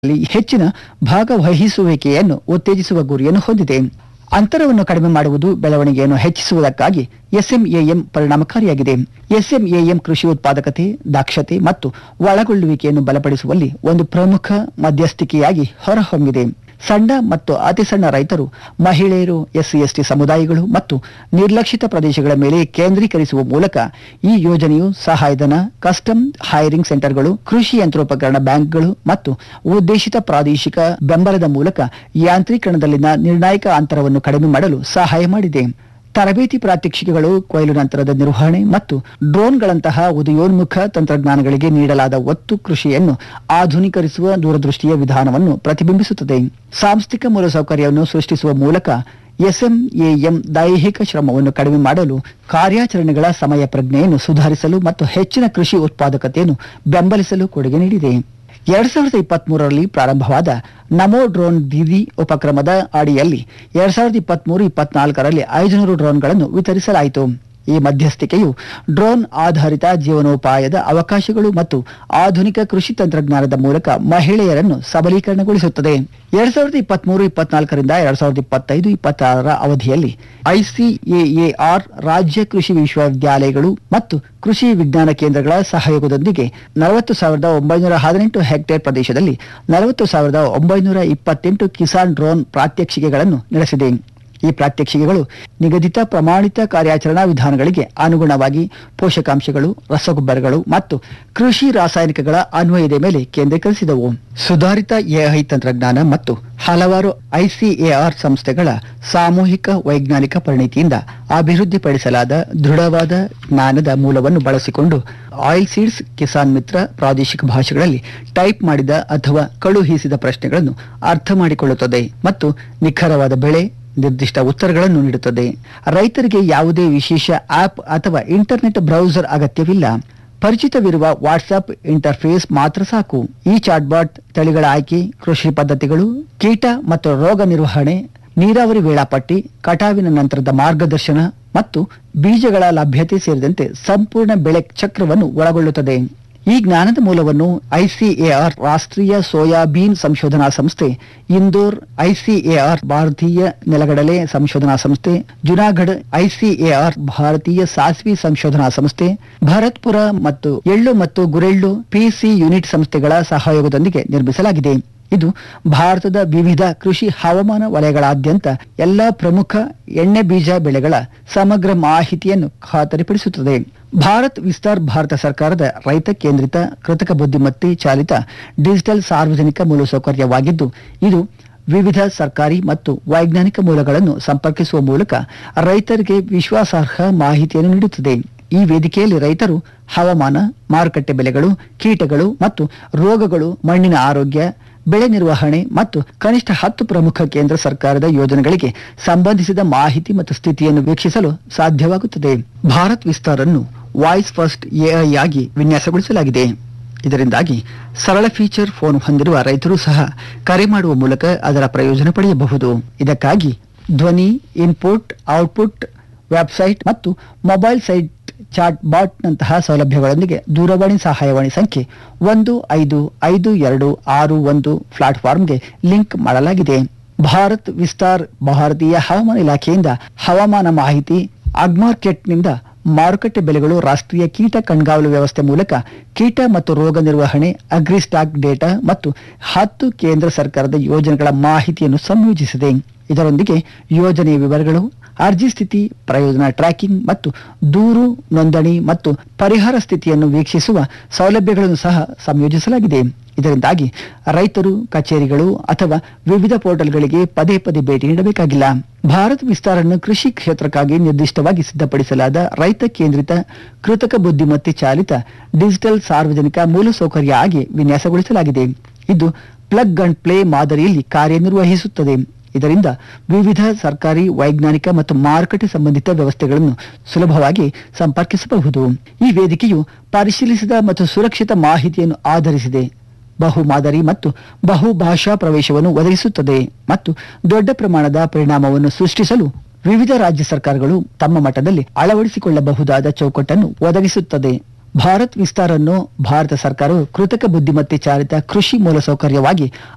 ಲ್ಲಿ ಹೆಚ್ಚಿನ ಭಾಗವಹಿಸುವಿಕೆಯನ್ನು ಉತ್ತೇಜಿಸುವ ಗುರಿಯನ್ನು ಹೊಂದಿದೆ ಅಂತರವನ್ನು ಕಡಿಮೆ ಮಾಡುವುದು ಬೆಳವಣಿಗೆಯನ್ನು ಹೆಚ್ಚಿಸುವುದಕ್ಕಾಗಿ ಎಸ್ಎಂಎಎಂ ಪರಿಣಾಮಕಾರಿಯಾಗಿದೆ ಎಸ್ಎಂಎಎಂ ಕೃಷಿ ಉತ್ಪಾದಕತೆ ದಕ್ಷತೆ ಮತ್ತು ಒಳಗೊಳ್ಳುವಿಕೆಯನ್ನು ಬಲಪಡಿಸುವಲ್ಲಿ ಒಂದು ಪ್ರಮುಖ ಮಧ್ಯಸ್ಥಿಕೆಯಾಗಿ ಹೊರಹೊಮ್ಮಿದೆ ಸಣ್ಣ ಮತ್ತು ಅತಿ ಸಣ್ಣ ರೈತರು ಮಹಿಳೆಯರು ಎಸ್ಸಿ ಎಸ್ಟಿ ಸಮುದಾಯಗಳು ಮತ್ತು ನಿರ್ಲಕ್ಷಿತ ಪ್ರದೇಶಗಳ ಮೇಲೆ ಕೇಂದ್ರೀಕರಿಸುವ ಮೂಲಕ ಈ ಯೋಜನೆಯು ಸಹಾಯಧನ ಕಸ್ಟಮ್ ಹೈರಿಂಗ್ ಸೆಂಟರ್ಗಳು ಕೃಷಿ ಯಂತ್ರೋಪಕರಣ ಬ್ಯಾಂಕ್ಗಳು ಮತ್ತು ಉದ್ದೇಶಿತ ಪ್ರಾದೇಶಿಕ ಬೆಂಬಲದ ಮೂಲಕ ಯಾಂತ್ರೀಕರಣದಲ್ಲಿನ ನಿರ್ಣಾಯಕ ಅಂತರವನ್ನು ಕಡಿಮೆ ಮಾಡಲು ಸಹಾಯ ಮಾಡಿದೆ ತರಬೇತಿ ಪ್ರಾತ್ಯಕ್ಷಿಕೆಗಳು ಕೊಯ್ಲು ನಂತರದ ನಿರ್ವಹಣೆ ಮತ್ತು ಡ್ರೋನ್ಗಳಂತಹ ಉದಯೋನ್ಮುಖ ತಂತ್ರಜ್ಞಾನಗಳಿಗೆ ನೀಡಲಾದ ಒತ್ತು ಕೃಷಿಯನ್ನು ಆಧುನೀಕರಿಸುವ ದೂರದೃಷ್ಟಿಯ ವಿಧಾನವನ್ನು ಪ್ರತಿಬಿಂಬಿಸುತ್ತದೆ ಸಾಂಸ್ಥಿಕ ಮೂಲಸೌಕರ್ಯವನ್ನು ಸೃಷ್ಟಿಸುವ ಮೂಲಕ ಎಸ್ಎಂಎಎಂ ದೈಹಿಕ ಶ್ರಮವನ್ನು ಕಡಿಮೆ ಮಾಡಲು ಕಾರ್ಯಾಚರಣೆಗಳ ಸಮಯ ಪ್ರಜ್ಞೆಯನ್ನು ಸುಧಾರಿಸಲು ಮತ್ತು ಹೆಚ್ಚಿನ ಕೃಷಿ ಉತ್ಪಾದಕತೆಯನ್ನು ಬೆಂಬಲಿಸಲು ಕೊಡುಗೆ ನೀಡಿದೆ ಎರಡ್ ಸಾವಿರದ ಇಪ್ಪತ್ತ್ ಮೂರರಲ್ಲಿ ಪ್ರಾರಂಭವಾದ ನಮೋ ಡ್ರೋನ್ ದೀದಿ ಉಪಕ್ರಮದ ಅಡಿಯಲ್ಲಿ ಎರಡ್ ಸಾವಿರದ ಇಪ್ಪತ್ತ್ ಮೂರು ಇಪ್ಪತ್ನಾಲ್ಕರಲ್ಲಿ ಐದುನೂರು ಡ್ರೋನ್ಗಳನ್ನು ವಿತರಿಸಲಾಯಿತು ಈ ಮಧ್ಯಸ್ಥಿಕೆಯು ಡ್ರೋನ್ ಆಧಾರಿತ ಜೀವನೋಪಾಯದ ಅವಕಾಶಗಳು ಮತ್ತು ಆಧುನಿಕ ಕೃಷಿ ತಂತ್ರಜ್ಞಾನದ ಮೂಲಕ ಮಹಿಳೆಯರನ್ನು ಸಬಲೀಕರಣಗೊಳಿಸುತ್ತದೆ ಎರಡ್ ಸಾವಿರದ ಇಪ್ಪತ್ತ್ ಮೂರು ಇಪ್ಪತ್ನಾಲ್ಕರಿಂದ ಎರಡ್ ಸಾವಿರದ ಇಪ್ಪತ್ತೈದು ಇಪ್ಪತ್ತಾರರ ಅವಧಿಯಲ್ಲಿ ಐಸಿಎಎಆರ್ ರಾಜ್ಯ ಕೃಷಿ ವಿಶ್ವವಿದ್ಯಾಲಯಗಳು ಮತ್ತು ಕೃಷಿ ವಿಜ್ಞಾನ ಕೇಂದ್ರಗಳ ಸಹಯೋಗದೊಂದಿಗೆ ನಲವತ್ತು ಸಾವಿರದ ಒಂಬೈನೂರ ಹದಿನೆಂಟು ಹೆಕ್ಟೇರ್ ಪ್ರದೇಶದಲ್ಲಿ ನಲವತ್ತು ಸಾವಿರದ ಒಂಬೈನೂರ ಇಪ್ಪತ್ತೆಂಟು ಕಿಸಾನ್ ಡ್ರೋನ್ ಪ್ರಾತ್ಯಕ್ಷಿಕೆಗಳನ್ನು ನಡೆಸಿದೆ ಈ ಪ್ರಾತ್ಯಕ್ಷಿಕೆಗಳು ನಿಗದಿತ ಪ್ರಮಾಣಿತ ಕಾರ್ಯಾಚರಣಾ ವಿಧಾನಗಳಿಗೆ ಅನುಗುಣವಾಗಿ ಪೋಷಕಾಂಶಗಳು ರಸಗೊಬ್ಬರಗಳು ಮತ್ತು ಕೃಷಿ ರಾಸಾಯನಿಕಗಳ ಅನ್ವಯದ ಮೇಲೆ ಕೇಂದ್ರೀಕರಿಸಿದವು ಸುಧಾರಿತ ಎಐ ತಂತ್ರಜ್ಞಾನ ಮತ್ತು ಹಲವಾರು ಐಸಿಎಆರ್ ಸಂಸ್ಥೆಗಳ ಸಾಮೂಹಿಕ ವೈಜ್ಞಾನಿಕ ಪರಿಣಿತಿಯಿಂದ ಅಭಿವೃದ್ಧಿಪಡಿಸಲಾದ ದೃಢವಾದ ಜ್ಞಾನದ ಮೂಲವನ್ನು ಬಳಸಿಕೊಂಡು ಆಯಿಲ್ ಸೀಡ್ಸ್ ಕಿಸಾನ್ ಮಿತ್ರ ಪ್ರಾದೇಶಿಕ ಭಾಷೆಗಳಲ್ಲಿ ಟೈಪ್ ಮಾಡಿದ ಅಥವಾ ಕಳುಹಿಸಿದ ಪ್ರಶ್ನೆಗಳನ್ನು ಅರ್ಥ ಮಾಡಿಕೊಳ್ಳುತ್ತದೆ ಮತ್ತು ನಿಖರವಾದ ಬೆಳೆ ನಿರ್ದಿಷ್ಟ ಉತ್ತರಗಳನ್ನು ನೀಡುತ್ತದೆ ರೈತರಿಗೆ ಯಾವುದೇ ವಿಶೇಷ ಆಪ್ ಅಥವಾ ಇಂಟರ್ನೆಟ್ ಬ್ರೌಸರ್ ಅಗತ್ಯವಿಲ್ಲ ಪರಿಚಿತವಿರುವ ವಾಟ್ಸ್ಆಪ್ ಇಂಟರ್ಫೇಸ್ ಮಾತ್ರ ಸಾಕು ಈ ಚಾಟ್ಬಾಟ್ ತಳಿಗಳ ಆಯ್ಕೆ ಕೃಷಿ ಪದ್ಧತಿಗಳು ಕೀಟ ಮತ್ತು ರೋಗ ನಿರ್ವಹಣೆ ನೀರಾವರಿ ವೇಳಾಪಟ್ಟಿ ಕಟಾವಿನ ನಂತರದ ಮಾರ್ಗದರ್ಶನ ಮತ್ತು ಬೀಜಗಳ ಲಭ್ಯತೆ ಸೇರಿದಂತೆ ಸಂಪೂರ್ಣ ಬೆಳೆ ಚಕ್ರವನ್ನು ಒಳಗೊಳ್ಳುತ್ತದೆ ಈ ಜ್ಞಾನದ ಮೂಲವನ್ನು ಐಸಿಎಆರ್ ರಾಷ್ಟ್ರೀಯ ಸೋಯಾಬೀನ್ ಸಂಶೋಧನಾ ಸಂಸ್ಥೆ ಇಂದೋರ್ ಐಸಿಎಆರ್ ಭಾರತೀಯ ನೆಲಗಡಲೆ ಸಂಶೋಧನಾ ಸಂಸ್ಥೆ ಜುನಾಗಢ್ ಐಸಿಎಆರ್ ಭಾರತೀಯ ಸಾಸ್ವಿ ಸಂಶೋಧನಾ ಸಂಸ್ಥೆ ಭರತ್ಪುರ ಮತ್ತು ಎಳ್ಳು ಮತ್ತು ಗುರೆಳ್ಳು ಪಿಸಿ ಯೂನಿಟ್ ಸಂಸ್ಥೆಗಳ ಸಹಯೋಗದೊಂದಿಗೆ ನಿರ್ಮಿಸಲಾಗಿದೆ ಇದು ಭಾರತದ ವಿವಿಧ ಕೃಷಿ ಹವಾಮಾನ ವಲಯಗಳಾದ್ಯಂತ ಎಲ್ಲಾ ಪ್ರಮುಖ ಎಣ್ಣೆ ಬೀಜ ಬೆಳೆಗಳ ಸಮಗ್ರ ಮಾಹಿತಿಯನ್ನು ಖಾತರಿಪಡಿಸುತ್ತದೆ ಭಾರತ್ ವಿಸ್ತಾರ್ ಭಾರತ ಸರ್ಕಾರದ ರೈತ ಕೇಂದ್ರಿತ ಕೃತಕ ಬುದ್ಧಿಮತ್ತೆ ಚಾಲಿತ ಡಿಜಿಟಲ್ ಸಾರ್ವಜನಿಕ ಮೂಲಸೌಕರ್ಯವಾಗಿದ್ದು ಇದು ವಿವಿಧ ಸರ್ಕಾರಿ ಮತ್ತು ವೈಜ್ಞಾನಿಕ ಮೂಲಗಳನ್ನು ಸಂಪರ್ಕಿಸುವ ಮೂಲಕ ರೈತರಿಗೆ ವಿಶ್ವಾಸಾರ್ಹ ಮಾಹಿತಿಯನ್ನು ನೀಡುತ್ತದೆ ಈ ವೇದಿಕೆಯಲ್ಲಿ ರೈತರು ಹವಾಮಾನ ಮಾರುಕಟ್ಟೆ ಬೆಲೆಗಳು ಕೀಟಗಳು ಮತ್ತು ರೋಗಗಳು ಮಣ್ಣಿನ ಆರೋಗ್ಯ ಬೆಳೆ ನಿರ್ವಹಣೆ ಮತ್ತು ಕನಿಷ್ಠ ಹತ್ತು ಪ್ರಮುಖ ಕೇಂದ್ರ ಸರ್ಕಾರದ ಯೋಜನೆಗಳಿಗೆ ಸಂಬಂಧಿಸಿದ ಮಾಹಿತಿ ಮತ್ತು ಸ್ಥಿತಿಯನ್ನು ವೀಕ್ಷಿಸಲು ಸಾಧ್ಯವಾಗುತ್ತದೆ ಭಾರತ್ ವಿಸ್ತಾರ್ ಅನ್ನು ವಾಯ್ಸ್ ಫಸ್ಟ್ ಎಐ ಆಗಿ ವಿನ್ಯಾಸಗೊಳಿಸಲಾಗಿದೆ ಇದರಿಂದಾಗಿ ಸರಳ ಫೀಚರ್ ಫೋನ್ ಹೊಂದಿರುವ ರೈತರು ಸಹ ಕರೆ ಮಾಡುವ ಮೂಲಕ ಅದರ ಪ್ರಯೋಜನ ಪಡೆಯಬಹುದು ಇದಕ್ಕಾಗಿ ಧ್ವನಿ ಇನ್ಪುಟ್ ಔಟ್ಪುಟ್ ವೆಬ್ಸೈಟ್ ಮತ್ತು ಮೊಬೈಲ್ ಸೈಟ್ ಚಾಟ್ ಬಾಟ್ ನಂತಹ ಸೌಲಭ್ಯಗಳೊಂದಿಗೆ ದೂರವಾಣಿ ಸಹಾಯವಾಣಿ ಸಂಖ್ಯೆ ಒಂದು ಐದು ಐದು ಎರಡು ಆರು ಒಂದು ಪ್ಲಾಟ್ಫಾರ್ಮ್ಗೆ ಲಿಂಕ್ ಮಾಡಲಾಗಿದೆ ಭಾರತ್ ವಿಸ್ತಾರ್ ಭಾರತೀಯ ಹವಾಮಾನ ಇಲಾಖೆಯಿಂದ ಹವಾಮಾನ ಮಾಹಿತಿ ಅಗ್ಮಾರ್ಕೆಟ್ನಿಂದ ಮಾರುಕಟ್ಟೆ ಬೆಲೆಗಳು ರಾಷ್ಟ್ರೀಯ ಕೀಟ ಕಣ್ಗಾವಲು ವ್ಯವಸ್ಥೆ ಮೂಲಕ ಕೀಟ ಮತ್ತು ರೋಗ ನಿರ್ವಹಣೆ ಅಗ್ರಿ ಸ್ಟಾಕ್ ಡೇಟಾ ಮತ್ತು ಹತ್ತು ಕೇಂದ್ರ ಸರ್ಕಾರದ ಯೋಜನೆಗಳ ಮಾಹಿತಿಯನ್ನು ಸಂಯೋಜಿಸಿದೆ ಇದರೊಂದಿಗೆ ಯೋಜನೆಯ ವಿವರಗಳು ಅರ್ಜಿ ಸ್ಥಿತಿ ಪ್ರಯೋಜನ ಟ್ರ್ಯಾಕಿಂಗ್ ಮತ್ತು ದೂರು ನೋಂದಣಿ ಮತ್ತು ಪರಿಹಾರ ಸ್ಥಿತಿಯನ್ನು ವೀಕ್ಷಿಸುವ ಸೌಲಭ್ಯಗಳನ್ನು ಸಹ ಸಂಯೋಜಿಸಲಾಗಿದೆ ಇದರಿಂದಾಗಿ ರೈತರು ಕಚೇರಿಗಳು ಅಥವಾ ವಿವಿಧ ಪೋರ್ಟಲ್ಗಳಿಗೆ ಪದೇ ಪದೇ ಭೇಟಿ ನೀಡಬೇಕಾಗಿಲ್ಲ ಭಾರತ್ ವಿಸ್ತಾರನ್ನು ಕೃಷಿ ಕ್ಷೇತ್ರಕ್ಕಾಗಿ ನಿರ್ದಿಷ್ಟವಾಗಿ ಸಿದ್ಧಪಡಿಸಲಾದ ರೈತ ಕೇಂದ್ರಿತ ಕೃತಕ ಬುದ್ಧಿಮತ್ತೆ ಚಾಲಿತ ಡಿಜಿಟಲ್ ಸಾರ್ವಜನಿಕ ಮೂಲಸೌಕರ್ಯ ಆಗಿ ವಿನ್ಯಾಸಗೊಳಿಸಲಾಗಿದೆ ಇದು ಪ್ಲಗ್ ಅಂಡ್ ಪ್ಲೇ ಮಾದರಿಯಲ್ಲಿ ಕಾರ್ಯನಿರ್ವಹಿಸುತ್ತದೆ ಇದರಿಂದ ವಿವಿಧ ಸರ್ಕಾರಿ ವೈಜ್ಞಾನಿಕ ಮತ್ತು ಮಾರುಕಟ್ಟೆ ಸಂಬಂಧಿತ ವ್ಯವಸ್ಥೆಗಳನ್ನು ಸುಲಭವಾಗಿ ಸಂಪರ್ಕಿಸಬಹುದು ಈ ವೇದಿಕೆಯು ಪರಿಶೀಲಿಸಿದ ಮತ್ತು ಸುರಕ್ಷಿತ ಮಾಹಿತಿಯನ್ನು ಆಧರಿಸಿದೆ ಬಹು ಮಾದರಿ ಮತ್ತು ಬಹು ಭಾಷಾ ಪ್ರವೇಶವನ್ನು ಒದಗಿಸುತ್ತದೆ ಮತ್ತು ದೊಡ್ಡ ಪ್ರಮಾಣದ ಪರಿಣಾಮವನ್ನು ಸೃಷ್ಟಿಸಲು ವಿವಿಧ ರಾಜ್ಯ ಸರ್ಕಾರಗಳು ತಮ್ಮ ಮಟ್ಟದಲ್ಲಿ ಅಳವಡಿಸಿಕೊಳ್ಳಬಹುದಾದ ಚೌಕಟ್ಟನ್ನು ಒದಗಿಸುತ್ತದೆ ಭಾರತ್ ವಿಸ್ತಾರನ್ನು ಭಾರತ ಸರ್ಕಾರವು ಕೃತಕ ಬುದ್ಧಿಮತ್ತೆ ಚಾಲಿತ ಕೃಷಿ ಮೂಲಸೌಕರ್ಯವಾಗಿ